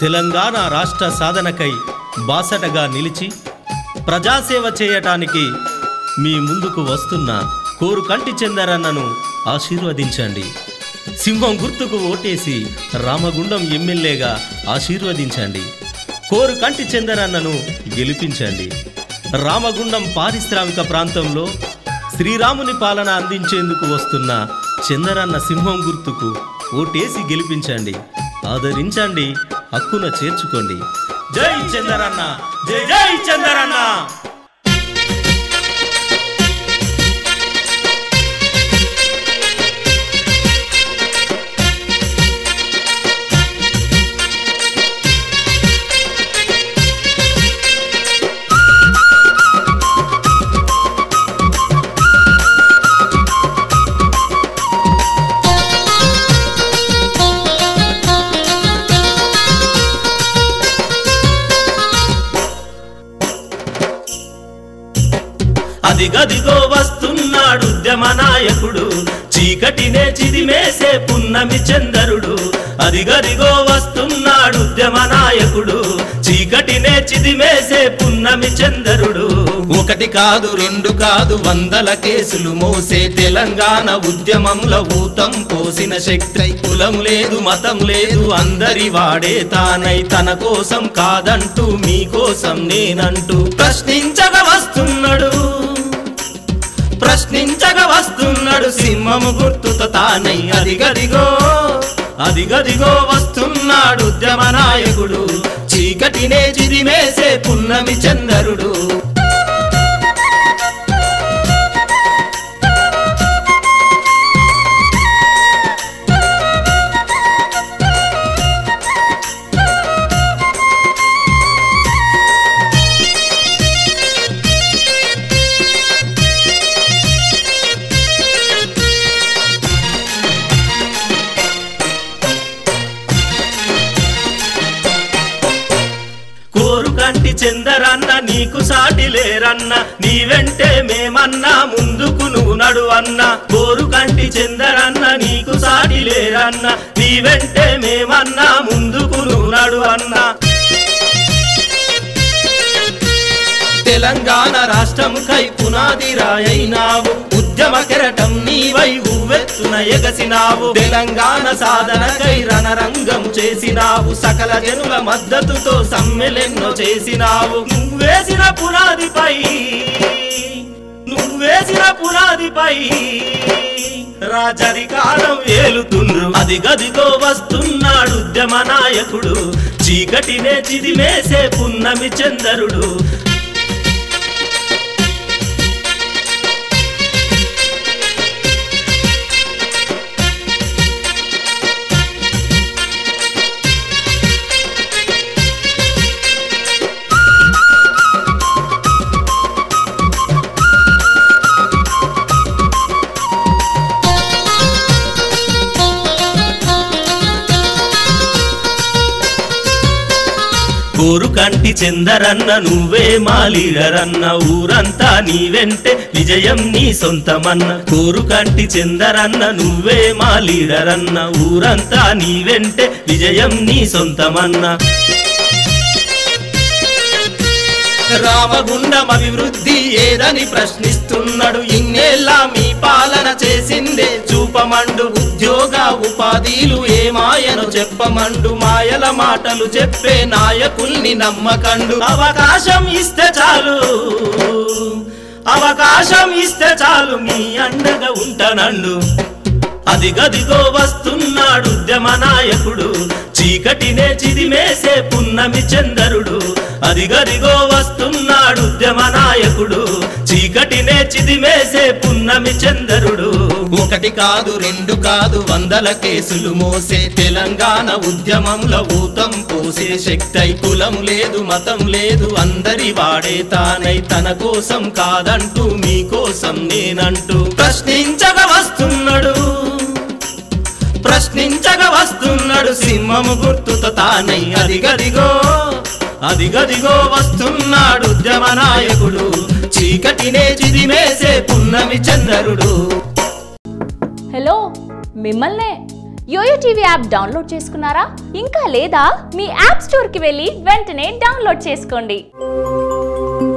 తెలంగాణ రాష్ట్ర సాధనకై బాసటగా నిలిచి ప్రజాసేవ చేయటానికి మీ ముందుకు వస్తున్న కోరుకంటి చందరన్నను ఆశీర్వదించండి సింహం గుర్తుకు ఓటేసి రామగుండం ఎమ్మెల్యేగా ఆశీర్వదించండి కోరుకంటి చందరన్నను గెలిపించండి రామగుండం పారిశ్రామిక ప్రాంతంలో శ్రీరాముని పాలన అందించేందుకు వస్తున్న చందరన్న సింహం గుర్తుకు ఓటేసి గెలిపించండి ఆదరించండి హక్కున చేర్చుకోండి జై చందరన్న జై జై చందరన్న అదిగదిగో వస్తున్నాడు ఉద్యమ నాయకుడు చీకటినే చిదిమేసే పున్నమి చందరుడు అదిగదిగో వస్తున్నాడు ఉద్యమ నాయకుడు చీకటినే చిదిమేసే పున్నమి చందరుడు ఒకటి కాదు రెండు కాదు వందల కేసులు మోసే తెలంగాణ ఉద్యమంలో ఊతం పోసిన శక్తి కులం లేదు మతం లేదు అందరి వాడే తానై తన కోసం కాదంటూ మీకోసం నేనంటూ ప్రశ్నించగా వస్తున్నాడు ప్రశ్నించగా వస్తున్నాడు సింహము గుర్తుతో తానై అదిగదిగో అదిగదిగో వస్తున్నాడు ఉద్యమ నాయకుడు చీకటినే చిరిమేసే పున్నమి చందరుడు కోరుకంటి చందరన్న నీకు సాటి లేరన్న నీ వెంటే మేమన్నా ముందుకు నువ్వు నడువన్న కోరుకంటి చందరన్న నీకు సాటి లేరన్న నీ వెంటే మేమన్నా ముందుకు నువ్వు నడువన్నా తెలంగాణ రాష్ట్రం కై పునాది రాయైనావు ఉద్యమ కెరటం నీవై ఉవ్వెత్తున ఎగసినావు తెలంగాణ సాధనకై రణరంగం చేసినావు సకల జనుల మద్దతుతో సమ్మెలెన్నో చేసినావు నువ్వేసిన పునాదిపై నువ్వేసిన పునాదిపై రాజరికాలం ఏలుతుండ్రు అది గదిగో వస్తున్నాడు ఉద్యమ నాయకుడు చీకటినే చిదిమేసే పున్నమి చందరుడు కోరుకంటి చందరన్న నువ్వే మా లీడరన్న ఊరంతా నీ వెంటే విజయం నీ సొంతమన్న కోరుకంటి చందరన్న నువ్వే మా లీడరన్న ఊరంతా నీ వెంటే విజయం నీ సొంతమన్న రామగుండం అభివృద్ధి ఏదని ప్రశ్నిస్తున్నాడు ఇన్నేళ్ళ మీ పాలన చేసిందే చూపమండు ఉద్యోగ ఉపాధిలు ఏమాయను చెప్పమండు మాయల మాటలు చెప్పే నాయకుల్ని నమ్మకండు అవకాశం ఇస్తే చాలు అవకాశం ఇస్తే చాలు మీ అండగా ఉంటానండు అది గదిగో వస్తున్నాడు ఉద్యమ నాయకుడు చీకటినే చిదిమేసే పున్నమి చందరుడు అది గదిగో వస్తున్నాడు ఉద్యమ నాయకుడు చీకటినే చిదిమేసే పున్నమి చందరుడు ఒకటి కాదు రెండు కాదు వందల కేసులు మోసే తెలంగాణ ఉద్యమంలో ఊతం పోసే శక్తి కులం లేదు మతం లేదు అందరి వాడే తానై తన కోసం కాదంటూ మీకోసం నేనంటూ ప్రశ్నించగా వస్తున్నాడు ప్రశ్నించగా వస్తున్నాడు సింహము గుర్తుతో తానై అదిగదిగో అదిగదిగో వస్తున్నాడు ఉద్యమ నాయకుడు చీకటినే చిదిమేసే పున్నమి చందరుడు హలో మిమ్మల్నే యోయో టీవీ యాప్ డౌన్లోడ్ చేసుకున్నారా ఇంకా లేదా మీ యాప్ స్టోర్ కి వెళ్ళి వెంటనే డౌన్లోడ్ చేసుకోండి